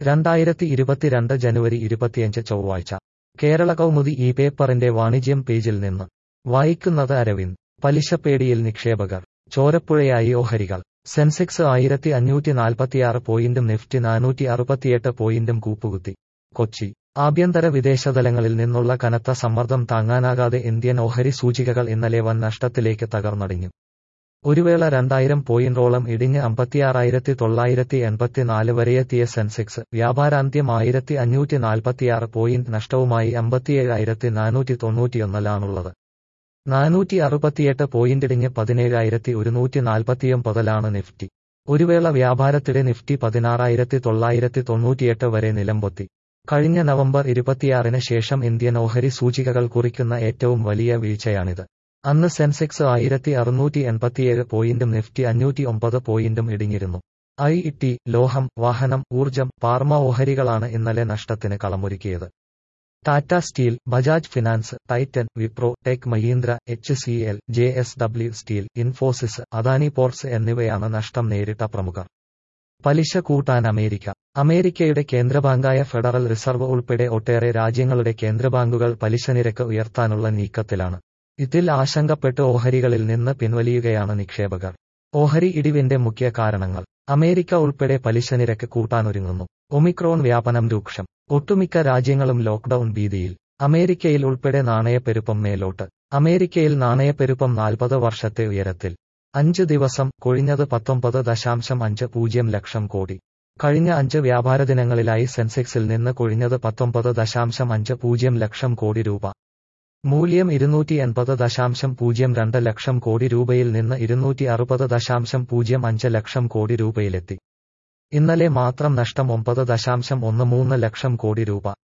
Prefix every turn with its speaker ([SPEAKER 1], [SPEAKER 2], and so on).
[SPEAKER 1] രണ്ടായിരത്തി ഇരുപത്തിരണ്ട് ജനുവരി ഇരുപത്തിയഞ്ച് ചൊവ്വാഴ്ച കേരള കൗമുദി ഈ പേപ്പറിന്റെ വാണിജ്യം പേജിൽ നിന്ന് വായിക്കുന്നത് അരവിന്ദ് പലിശപ്പേടിയിൽ നിക്ഷേപകർ ചോരപ്പുഴയായി ഓഹരികൾ സെൻസെക്സ് ആയിരത്തി അഞ്ഞൂറ്റി നാൽപ്പത്തിയാറ് പോയിന്റും നിഫ്റ്റി നാനൂറ്റി അറുപത്തിയെട്ട് പോയിന്റും കൂപ്പുകുത്തി കൊച്ചി ആഭ്യന്തര വിദേശതലങ്ങളിൽ നിന്നുള്ള കനത്ത സമ്മർദ്ദം താങ്ങാനാകാതെ ഇന്ത്യൻ ഓഹരി സൂചികകൾ ഇന്നലെ വൻ നഷ്ടത്തിലേക്ക് തകർന്നടിഞ്ഞു ഒരു വേള രണ്ടായിരം പോയിന്റോളം ഇടിഞ്ഞ് അമ്പത്തിയാറായിരത്തി തൊള്ളായിരത്തി എൺപത്തിനാല് വരെയെത്തിയ സെൻസെക്സ് വ്യാപാരാന്ത്യം ആയിരത്തി അഞ്ഞൂറ്റി നാൽപ്പത്തിയാറ് പോയിന്റ് നഷ്ടവുമായി അമ്പത്തിയേഴായിരത്തി നാനൂറ്റി തൊണ്ണൂറ്റിയൊന്നിലാണുള്ളത് നാനൂറ്റി അറുപത്തിയെട്ട് പോയിന്റിടിഞ്ഞ് പതിനേഴായിരത്തി ഒരുന്നൂറ്റി നാൽപ്പത്തിയൊമ്പതിലാണ് നിഫ്റ്റി ഒരു വേള വ്യാപാരത്തിടെ നിഫ്റ്റി പതിനാറായിരത്തി തൊള്ളായിരത്തി തൊണ്ണൂറ്റിയെട്ട് വരെ നിലംപൊത്തി കഴിഞ്ഞ നവംബർ ഇരുപത്തിയാറിന് ശേഷം ഇന്ത്യൻ ഓഹരി സൂചികകൾ കുറിക്കുന്ന ഏറ്റവും വലിയ വീഴ്ചയാണിത് അന്ന് സെൻസെക്സ് ആയിരത്തി അറുന്നൂറ്റി എൺപത്തിയേഴ് പോയിന്റും നിഫ്റ്റി അഞ്ഞൂറ്റി ഒമ്പത് പോയിന്റും ഇടിഞ്ഞിരുന്നു ഐ ടി ലോഹം വാഹനം ഊർജം പാർമ ഓഹരികളാണ് ഇന്നലെ നഷ്ടത്തിന് കളമൊരുക്കിയത് Tata steel Bajaj finance Titan Wipro tech Mahindra H C L J S W steel Infosys Adani ports എന്നിവയാണ് നഷ്ടം നേരിട്ട പ്രമുഖർ പലിശ കൂട്ടാൻ അമേരിക്ക അമേരിക്കയുടെ കേന്ദ്രബാങ്കായ ഫെഡറൽ റിസർവ് ഉൾപ്പെടെ ഒട്ടേറെ രാജ്യങ്ങളുടെ കേന്ദ്രബാങ്കുകൾ പലിശ നിരക്ക് ഉയർത്താനുള്ള നീക്കത്തിലാണ് ഇതിൽ ആശങ്കപ്പെട്ട് ഓഹരികളിൽ നിന്ന് പിൻവലിയുകയാണ് നിക്ഷേപകർ ഓഹരി ഇടിവിന്റെ മുഖ്യ കാരണങ്ങൾ അമേരിക്ക ഉൾപ്പെടെ പലിശ നിരക്ക് കൂട്ടാനൊരുങ്ങുന്നു ഒമിക്രോൺ വ്യാപനം രൂക്ഷം ഒട്ടുമിക്ക രാജ്യങ്ങളും ലോക്ഡൌൺ ഭീതിയിൽ അമേരിക്കയിൽ ഉൾപ്പെടെ നാണയപ്പെരുപ്പം മേലോട്ട് അമേരിക്കയിൽ നാണയപ്പെരുപ്പം നാൽപ്പത് വർഷത്തെ ഉയരത്തിൽ അഞ്ച് ദിവസം കൊഴിഞ്ഞത് പത്തൊമ്പത് ദശാംശം അഞ്ച് പൂജ്യം ലക്ഷം കോടി കഴിഞ്ഞ അഞ്ച് വ്യാപാര ദിനങ്ങളിലായി സെൻസെക്സിൽ നിന്ന് കൊഴിഞ്ഞത് പത്തൊമ്പത് ദശാംശം അഞ്ച് പൂജ്യം ലക്ഷം കോടി രൂപ മൂല്യം ഇരുന്നൂറ്റി എൺപത് ദശാംശം പൂജ്യം രണ്ട് ലക്ഷം കോടി രൂപയിൽ നിന്ന് ഇരുന്നൂറ്റി അറുപത് ദശാംശം പൂജ്യം അഞ്ച് ലക്ഷം കോടി രൂപയിലെത്തി ഇന്നലെ മാത്രം നഷ്ടം ഒമ്പത് ദശാംശം ഒന്ന് മൂന്ന് ലക്ഷം കോടി രൂപ